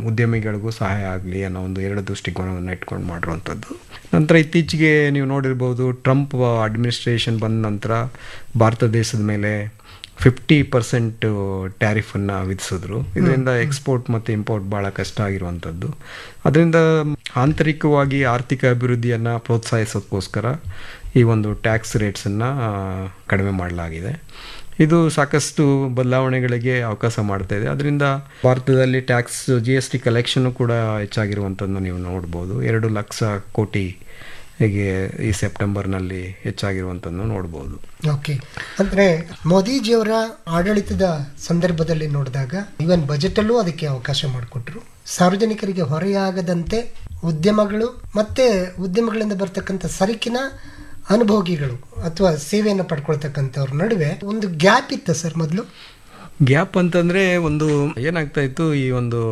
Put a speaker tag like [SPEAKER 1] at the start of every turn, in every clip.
[SPEAKER 1] ಉದ್ಯಮಿಗಳಿಗೂ ಸಹಾಯ ಆಗಲಿ ಅನ್ನೋ ಒಂದು ಎರಡು ದೃಷ್ಟಿಕೋನವನ್ನು ಇಟ್ಕೊಂಡು ಮಾಡಿರುವಂಥದ್ದು ನಂತರ ಇತ್ತೀಚೆಗೆ ನೀವು ನೋಡಿರ್ಬೋದು ಟ್ರಂಪ್ ಅಡ್ಮಿನಿಸ್ಟ್ರೇಷನ್ ಬಂದ ನಂತರ ಭಾರತ ದೇಶದ ಮೇಲೆ ಫಿಫ್ಟಿ ಪರ್ಸೆಂಟ್ ಟ್ಯಾರಿಫನ್ನು ವಿಧಿಸಿದ್ರು ಇದರಿಂದ ಎಕ್ಸ್ಪೋರ್ಟ್ ಮತ್ತು ಇಂಪೋರ್ಟ್ ಭಾಳ ಕಷ್ಟ ಆಗಿರುವಂಥದ್ದು ಅದರಿಂದ ಆಂತರಿಕವಾಗಿ ಆರ್ಥಿಕ ಅಭಿವೃದ್ಧಿಯನ್ನು ಪ್ರೋತ್ಸಾಹಿಸೋದಕ್ಕೋಸ್ಕರ ಈ ಒಂದು ಟ್ಯಾಕ್ಸ್ ರೇಟ್ಸನ್ನು ಕಡಿಮೆ ಮಾಡಲಾಗಿದೆ ಇದು ಸಾಕಷ್ಟು ಬದಲಾವಣೆಗಳಿಗೆ ಅವಕಾಶ ಮಾಡ್ತಾ ಇದೆ ಅದರಿಂದ ಭಾರತದಲ್ಲಿ ಟ್ಯಾಕ್ಸ್ ಜಿ ಎಸ್ ಟಿ ಕಲೆಕ್ಷನ್ನು ಕೂಡ ಹೆಚ್ಚಾಗಿರುವಂಥದ್ದನ್ನು ನೀವು ನೋಡ್ಬೋದು ಎರಡು ಲಕ್ಷ ಕೋಟಿ ಹೀಗೆ ಈ ಸೆಪ್ಟೆಂಬರ್ನಲ್ಲಿ ಹೆಚ್ಚಾಗಿರುವಂಥದ್ದನ್ನು ನೋಡ್ಬೋದು
[SPEAKER 2] ಓಕೆ ಅಂದ್ರೆ ಮೋದಿಜಿಯವರ ಆಡಳಿತದ ಸಂದರ್ಭದಲ್ಲಿ ನೋಡಿದಾಗ ಇವನ್ ಬಜೆಟ್ ಅಲ್ಲೂ ಅದಕ್ಕೆ ಅವಕಾಶ ಮಾಡಿಕೊಟ್ರು ಸಾರ್ವಜನಿಕರಿಗೆ ಹೊರೆಯಾಗದಂತೆ ಉದ್ಯಮಗಳು ಮತ್ತೆ ಉದ್ಯಮಗಳಿಂದ ಬರ್ತಕ್ಕಂಥ ಸರಕಿನ ಅನುಭೋಗಿಗಳು ಅಥವಾ ಸೇವೆಯನ್ನು ಪಡ್ಕೊಳ್ತಕ್ಕಂಥವ್ರ ನಡುವೆ ಒಂದು ಗ್ಯಾಪ್ ಇತ್ತು ಸರ್ ಮೊದಲು
[SPEAKER 1] ಗ್ಯಾಪ್ ಅಂತಂದರೆ ಒಂದು ಏನಾಗ್ತಾ ಇತ್ತು ಈ ಒಂದು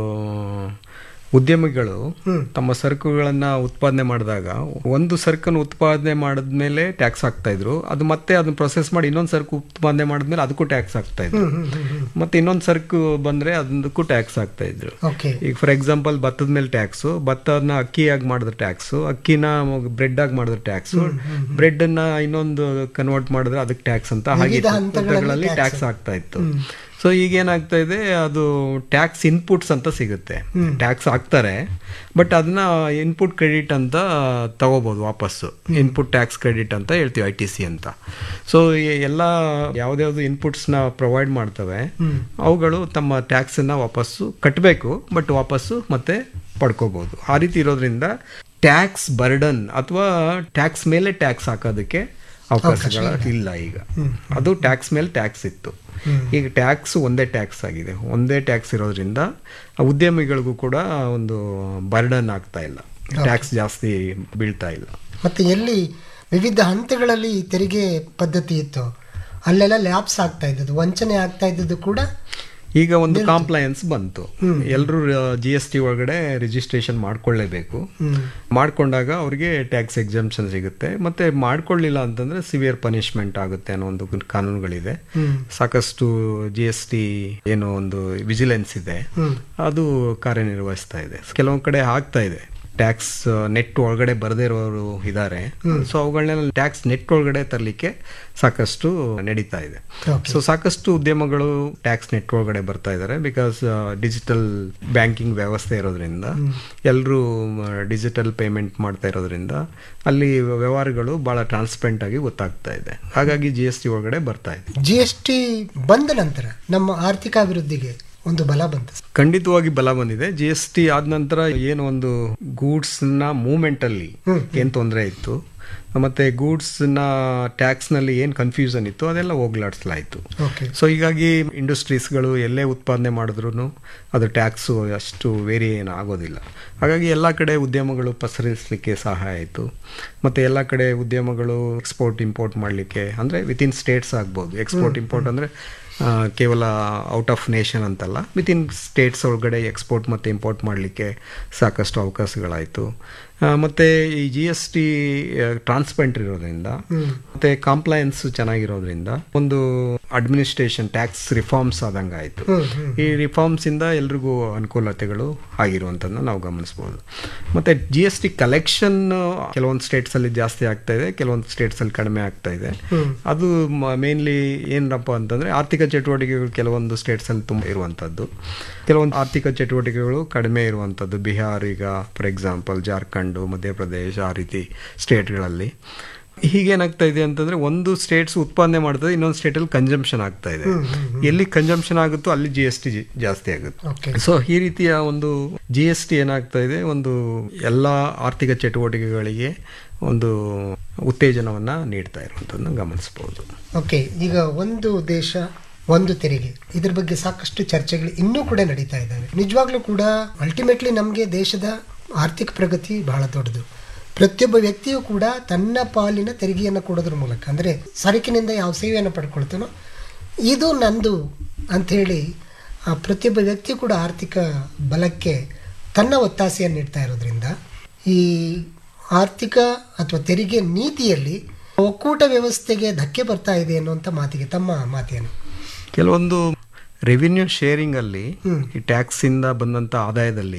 [SPEAKER 1] ಉದ್ಯಮಿಗಳು ತಮ್ಮ ಸರಕುಗಳನ್ನು ಉತ್ಪಾದನೆ ಮಾಡಿದಾಗ ಒಂದು ಸರಕನ್ನು ಉತ್ಪಾದನೆ ಮಾಡಿದ್ಮೇಲೆ ಟ್ಯಾಕ್ಸ್ ಹಾಕ್ತಾ ಇದ್ರು ಅದು ಮತ್ತೆ ಅದನ್ನ ಪ್ರೊಸೆಸ್ ಮಾಡಿ ಇನ್ನೊಂದು ಸರಕು ಉತ್ಪಾದನೆ ಮಾಡಿದ್ಮೇಲೆ ಅದಕ್ಕೂ ಟ್ಯಾಕ್ಸ್ ಹಾಕ್ತಾ ಇದ್ರು ಮತ್ತೆ ಇನ್ನೊಂದು ಸರಕು ಬಂದ್ರೆ ಅದಕ್ಕೂ ಟ್ಯಾಕ್ಸ್ ಹಾಕ್ತಾ ಇದ್ರು
[SPEAKER 2] ಓಕೆ
[SPEAKER 1] ಈಗ ಫಾರ್ ಎಕ್ಸಾಂಪಲ್ ಭತ್ತದ ಮೇಲೆ ಟ್ಯಾಕ್ಸು ಭತ್ತನ ಅಕ್ಕಿಯಾಗಿ ಮಾಡಿದ್ರೆ ಟ್ಯಾಕ್ಸು ಅಕ್ಕಿನ ಬ್ರೆಡ್ ಆಗಿ ಮಾಡಿದ್ರೆ ಟ್ಯಾಕ್ಸು ಬ್ರೆಡ್ ಅನ್ನ ಇನ್ನೊಂದು ಕನ್ವರ್ಟ್ ಮಾಡಿದ್ರೆ ಅದಕ್ಕೆ ಟ್ಯಾಕ್ಸ್ ಅಂತ ಹಾಗೆ
[SPEAKER 2] ವಿವಿಧ ಹಂತಗಳಲ್ಲಿ
[SPEAKER 1] ಹಂತಗಳಲ್ಲಿ
[SPEAKER 2] tax.
[SPEAKER 1] ಟ್ಯಾಕ್ಸ್ ಆಗ್ತಾ ಇತ್ತು ಸೊ ಈಗ ಏನಾಗ್ತಾ ಇದೆ ಅದು ಟ್ಯಾಕ್ಸ್ ಇನ್ಪುಟ್ಸ್ ಅಂತ ಸಿಗುತ್ತೆ ಟ್ಯಾಕ್ಸ್ ಹಾಕ್ತಾರೆ ಬಟ್ ಅದನ್ನ ಇನ್ಪುಟ್ ಕ್ರೆಡಿಟ್ ಅಂತ ತಗೋಬಹುದು ವಾಪಸ್ಸು ಇನ್ಪುಟ್ ಟ್ಯಾಕ್ಸ್ ಕ್ರೆಡಿಟ್ ಅಂತ ಹೇಳ್ತೀವಿ ಐ ಟಿ ಸಿ ಅಂತ ಸೊ ಎಲ್ಲ ಯಾವ್ದ್ಯಾವ್ದು ಇನ್ಪುಟ್ಸ್ನ ಪ್ರೊವೈಡ್ ಮಾಡ್ತವೆ ಅವುಗಳು ತಮ್ಮ ಟ್ಯಾಕ್ಸನ್ನು ವಾಪಸ್ಸು ಕಟ್ಟಬೇಕು ಬಟ್ ವಾಪಸ್ಸು ಮತ್ತೆ ಪಡ್ಕೋಬಹುದು ಆ ರೀತಿ ಇರೋದ್ರಿಂದ ಟ್ಯಾಕ್ಸ್ ಬರ್ಡನ್ ಅಥವಾ ಟ್ಯಾಕ್ಸ್ ಮೇಲೆ ಟ್ಯಾಕ್ಸ್ ಹಾಕೋದಕ್ಕೆ ಅವಕಾಶಗಳ ಇಲ್ಲ ಈಗ ಅದು ಟ್ಯಾಕ್ಸ್ ಮೇಲೆ ಟ್ಯಾಕ್ಸ್ ಇತ್ತು ಈಗ ಟ್ಯಾಕ್ಸ್ ಒಂದೇ ಟ್ಯಾಕ್ಸ್ ಆಗಿದೆ ಒಂದೇ ಟ್ಯಾಕ್ಸ್ ಇರೋದ್ರಿಂದ ಆ ಉದ್ಯಮಿಗಳಿಗೂ ಕೂಡ ಒಂದು ಬರ್ಡನ್ ಆಗ್ತಾ ಇಲ್ಲ ಟ್ಯಾಕ್ಸ್ ಜಾಸ್ತಿ ಬೀಳ್ತಾ ಇಲ್ಲ
[SPEAKER 2] ಮತ್ತೆ ಎಲ್ಲಿ ವಿವಿಧ ಹಂತಗಳಲ್ಲಿ ತೆರಿಗೆ ಪದ್ಧತಿ ಇತ್ತು ಅಲ್ಲೆಲ್ಲ ಲ್ಯಾಬ್ಸ್ ಆಗ್ತಾ ಇದ್ದದ್ದು ವಂಚನೆ ಆಗ್ತಾ ಇದ್ದದ್ದು ಕೂಡ
[SPEAKER 1] ಈಗ ಒಂದು ಕಾಂಪ್ಲಯನ್ಸ್ ಬಂತು ಎಲ್ಲರೂ ಜಿ ಎಸ್ ಟಿ ಒಳಗಡೆ ರಿಜಿಸ್ಟ್ರೇಷನ್ ಮಾಡ್ಕೊಳ್ಳೇಬೇಕು ಮಾಡ್ಕೊಂಡಾಗ ಅವ್ರಿಗೆ ಟ್ಯಾಕ್ಸ್ ಎಕ್ಸಾಮ್ಷನ್ ಸಿಗುತ್ತೆ ಮತ್ತೆ ಮಾಡ್ಕೊಳ್ಳಿಲ್ಲ ಅಂತಂದ್ರೆ ಸಿವಿಯರ್ ಪನಿಷ್ಮೆಂಟ್ ಆಗುತ್ತೆ ಅನ್ನೋ ಒಂದು ಕಾನೂನುಗಳಿದೆ ಸಾಕಷ್ಟು ಜಿ ಎಸ್ ಟಿ ಏನೋ ಒಂದು ವಿಜಿಲೆನ್ಸ್ ಇದೆ ಅದು ಕಾರ್ಯನಿರ್ವಹಿಸ್ತಾ ಇದೆ ಕೆಲವೊಂದ್ ಕಡೆ ಆಗ್ತಾ ಇದೆ ಟ್ಯಾಕ್ಸ್ ನೆಟ್ ಒಳಗಡೆ ಬರದೇ ಇರೋರು ಇದ್ದಾರೆ ಸೊ ಅವುಗಳನ್ನೆಲ್ಲ ಟ್ಯಾಕ್ಸ್ ನೆಟ್ ಒಳಗಡೆ ತರಲಿಕ್ಕೆ ಸಾಕಷ್ಟು ನಡೀತಾ ಇದೆ
[SPEAKER 2] Okay.
[SPEAKER 1] ಸೊ ಸಾಕಷ್ಟು ಉದ್ಯಮಗಳು ಟ್ಯಾಕ್ಸ್ ನೆಟ್ ಒಳಗಡೆ ಬರ್ತಾ ಇದ್ದಾರೆ ಬಿಕಾಸ್ ಡಿಜಿಟಲ್ ಬ್ಯಾಂಕಿಂಗ್ ವ್ಯವಸ್ಥೆ ಇರೋದ್ರಿಂದ ಎಲ್ಲರೂ ಡಿಜಿಟಲ್ ಪೇಮೆಂಟ್ ಮಾಡ್ತಾ ಇರೋದ್ರಿಂದ ಅಲ್ಲಿ ವ್ಯವಹಾರಗಳು ಬಹಳ ಟ್ರಾನ್ಸ್ಪರೆಂಟ್ ಆಗಿ ಗೊತ್ತಾಗ್ತಾ ಇದೆ ಹಾಗಾಗಿ ಜಿ ಎಸ್ ಟಿ ಒಳಗಡೆ ಬರ್ತಾ ಇದೆ
[SPEAKER 2] ಜಿ ಎಸ್ ಟಿ ಬಂದ ನಂತರ ನಮ್ಮ ಆರ್ಥಿಕ ಅಭಿವೃದ್ಧಿಗೆ ಒಂದು ಬಲ ಬಂತು
[SPEAKER 1] ಖಂಡಿತವಾಗಿ ಬಲ ಬಂದಿದೆ ಜಿ ಎಸ್ ಟಿ ಆದ ನಂತರ ಏನು ಒಂದು ಗೂಡ್ಸ್ ನ ಮೂವ್ಮೆಂಟ್ ಅಲ್ಲಿ ಏನ್ ತೊಂದರೆ ಇತ್ತು ಮತ್ತೆ ಗೂಡ್ಸ್ ನ ಟ್ಯಾಕ್ಸ್ ನಲ್ಲಿ ಏನ್ ಕನ್ಫ್ಯೂಷನ್ ಇತ್ತು ಅದೆಲ್ಲ ಹೋಗ್ಲಾಡಿಸ್ಲಾಯ್ತು
[SPEAKER 2] ಓಕೆ
[SPEAKER 1] ಸೊ ಹೀಗಾಗಿ ಇಂಡಸ್ಟ್ರೀಸ್ಗಳು ಎಲ್ಲೇ ಉತ್ಪಾದನೆ ಮಾಡಿದ್ರು ಅದು ಟ್ಯಾಕ್ಸು ಅಷ್ಟು ವೇರಿ ಏನು ಆಗೋದಿಲ್ಲ ಹಾಗಾಗಿ ಎಲ್ಲ ಕಡೆ ಉದ್ಯಮಗಳು ಪಸರಿಸಲಿಕ್ಕೆ ಸಹಾಯ ಆಯಿತು ಮತ್ತು ಎಲ್ಲ ಕಡೆ ಉದ್ಯಮಗಳು ಎಕ್ಸ್ಪೋರ್ಟ್ ಇಂಪೋರ್ಟ್ ಮಾಡಲಿಕ್ಕೆ ಅಂದರೆ ವಿತಿನ್ ಸ್ಟೇಟ್ಸ್ ಆಗ್ಬೋದು ಎಕ್ಸ್ಪೋರ್ಟ್ ಇಂಪೋರ್ಟ್ ಅಂದರೆ ಕೇವಲ ಔಟ್ ಆಫ್ ನೇಷನ್ ಅಂತಲ್ಲ ವಿತಿನ್ ಸ್ಟೇಟ್ಸ್ ಒಳಗಡೆ ಎಕ್ಸ್ಪೋರ್ಟ್ ಮತ್ತು ಇಂಪೋರ್ಟ್ ಮಾಡಲಿಕ್ಕೆ ಸಾಕಷ್ಟು ಅವಕಾಶಗಳಾಯಿತು ಮತ್ತು ಈ ಜಿ ಎಸ್ ಟಿ ಟ್ರಾನ್ಸ್ಪರೆಂಟ್ ಇರೋದ್ರಿಂದ ಮತ್ತು ಕಾಂಪ್ಲಯನ್ಸ್ ಚೆನ್ನಾಗಿರೋದ್ರಿಂದ ಒಂದು ಅಡ್ಮಿನಿಸ್ಟ್ರೇಷನ್ ಟ್ಯಾಕ್ಸ್ ರಿಫಾರ್ಮ್ಸ್ ಆದಂಗೆ ಆಯಿತು ಈ ರಿಫಾರ್ಮ್ಸ್ ಇಂದ ಎಲ್ರಿಗೂ ಅನುಕೂಲತೆಗಳು ಆಗಿರುವಂಥದ್ದನ್ನ ನಾವು ಗಮನಿಸ್ಬೋದು ಮತ್ತು ಜಿ ಎಸ್ ಟಿ ಕಲೆಕ್ಷನ್ ಕೆಲವೊಂದು ಸ್ಟೇಟ್ಸಲ್ಲಿ ಜಾಸ್ತಿ ಆಗ್ತಾ ಇದೆ ಕೆಲವೊಂದು ಸ್ಟೇಟ್ಸಲ್ಲಿ ಕಡಿಮೆ ಆಗ್ತಾ ಇದೆ ಅದು ಮೇನ್ಲಿ ಏನಪ್ಪ ಅಂತಂದರೆ ಆರ್ಥಿಕ ಚಟುವಟಿಕೆಗಳು ಕೆಲವೊಂದು ಸ್ಟೇಟ್ಸಲ್ಲಿ ತುಂಬ ಇರುವಂಥದ್ದು ಕೆಲವೊಂದು ಆರ್ಥಿಕ ಚಟುವಟಿಕೆಗಳು ಕಡಿಮೆ ಇರುವಂಥದ್ದು ಬಿಹಾರ್ ಈಗ ಫಾರ್ ಎಕ್ಸಾಂಪಲ್ ಜಾರ್ಖಂಡು ಮಧ್ಯಪ್ರದೇಶ ಆ ರೀತಿ ಸ್ಟೇಟ್ಗಳಲ್ಲಿ ಹೀಗೇನಾಗ್ತಾ ಇದೆ ಅಂತಂದ್ರೆ ಒಂದು ಸ್ಟೇಟ್ಸ್ ಉತ್ಪಾದನೆ ಮಾಡ್ತದೆ ಇನ್ನೊಂದು ಸ್ಟೇಟಲ್ಲಿ ಕನ್ಸಂಪ್ಷನ್ ಆಗ್ತಾ ಇದೆ ಎಲ್ಲಿ ಕನ್ಸಂಪ್ಷನ್ ಆಗುತ್ತೋ ಅಲ್ಲಿ ಜಿ ಎಸ್ ಟಿ ಜಾಸ್ತಿ ಆಗುತ್ತೆ
[SPEAKER 2] ಓಕೆ
[SPEAKER 1] ಸೊ ಈ ರೀತಿಯ ಒಂದು ಜಿ ಎಸ್ ಟಿ ಏನಾಗ್ತಾ ಇದೆ ಒಂದು ಎಲ್ಲ ಆರ್ಥಿಕ ಚಟುವಟಿಕೆಗಳಿಗೆ ಒಂದು ಉತ್ತೇಜನವನ್ನ ನೀಡ್ತಾ ಇರುವಂಥದ್ದನ್ನು ಗಮನಿಸಬಹುದು
[SPEAKER 2] ಓಕೆ ಈಗ ಒಂದು ದೇಶ ಒಂದು ತೆರಿಗೆ ಇದ್ರ ಬಗ್ಗೆ ಸಾಕಷ್ಟು ಚರ್ಚೆಗಳು ಇನ್ನೂ ಕೂಡ ನಡೀತಾ ಇದ್ದಾವೆ ನಿಜವಾಗ್ಲೂ ಕೂಡ ಅಲ್ಟಿಮೇಟ್ಲಿ ನಮಗೆ ದೇಶದ ಆರ್ಥಿಕ ಪ್ರಗತಿ ಬಹಳ ದೊಡ್ಡದು ಪ್ರತಿಯೊಬ್ಬ ವ್ಯಕ್ತಿಯೂ ಕೂಡ ತನ್ನ ಪಾಲಿನ ತೆರಿಗೆಯನ್ನು ಕೊಡೋದ್ರ ಮೂಲಕ ಅಂದರೆ ಸರಕಿನಿಂದ ಯಾವ ಸೇವೆಯನ್ನು ಪಡ್ಕೊಳ್ತಾನೋ ಇದು ನಂದು ಅಂಥೇಳಿ ಆ ಪ್ರತಿಯೊಬ್ಬ ವ್ಯಕ್ತಿ ಕೂಡ ಆರ್ಥಿಕ ಬಲಕ್ಕೆ ತನ್ನ ಒತ್ತಾಸೆಯನ್ನು ನೀಡ್ತಾ ಇರೋದ್ರಿಂದ ಈ ಆರ್ಥಿಕ್ ಅಥವಾ ತೆರಿಗೆ ನೀತಿಯಲ್ಲಿ ಒಕ್ಕೂಟ ವ್ಯವಸ್ಥೆಗೆ ಧಕ್ಕೆ ಬರ್ತಾ ಇದೆ ಅನ್ನುವಂಥ ಮಾತಿಗೆ ತಮ್ಮ ಮಾತೇನು
[SPEAKER 1] ಕೆಲವೊಂದು ರೆವಿನ್ಯೂ ಶೇರಿಂಗ್ ಅಲ್ಲಿ ಈ ಟ್ಯಾಕ್ಸ್ ಇಂದ ಬಂದಂತ ಆದಾಯದಲ್ಲಿ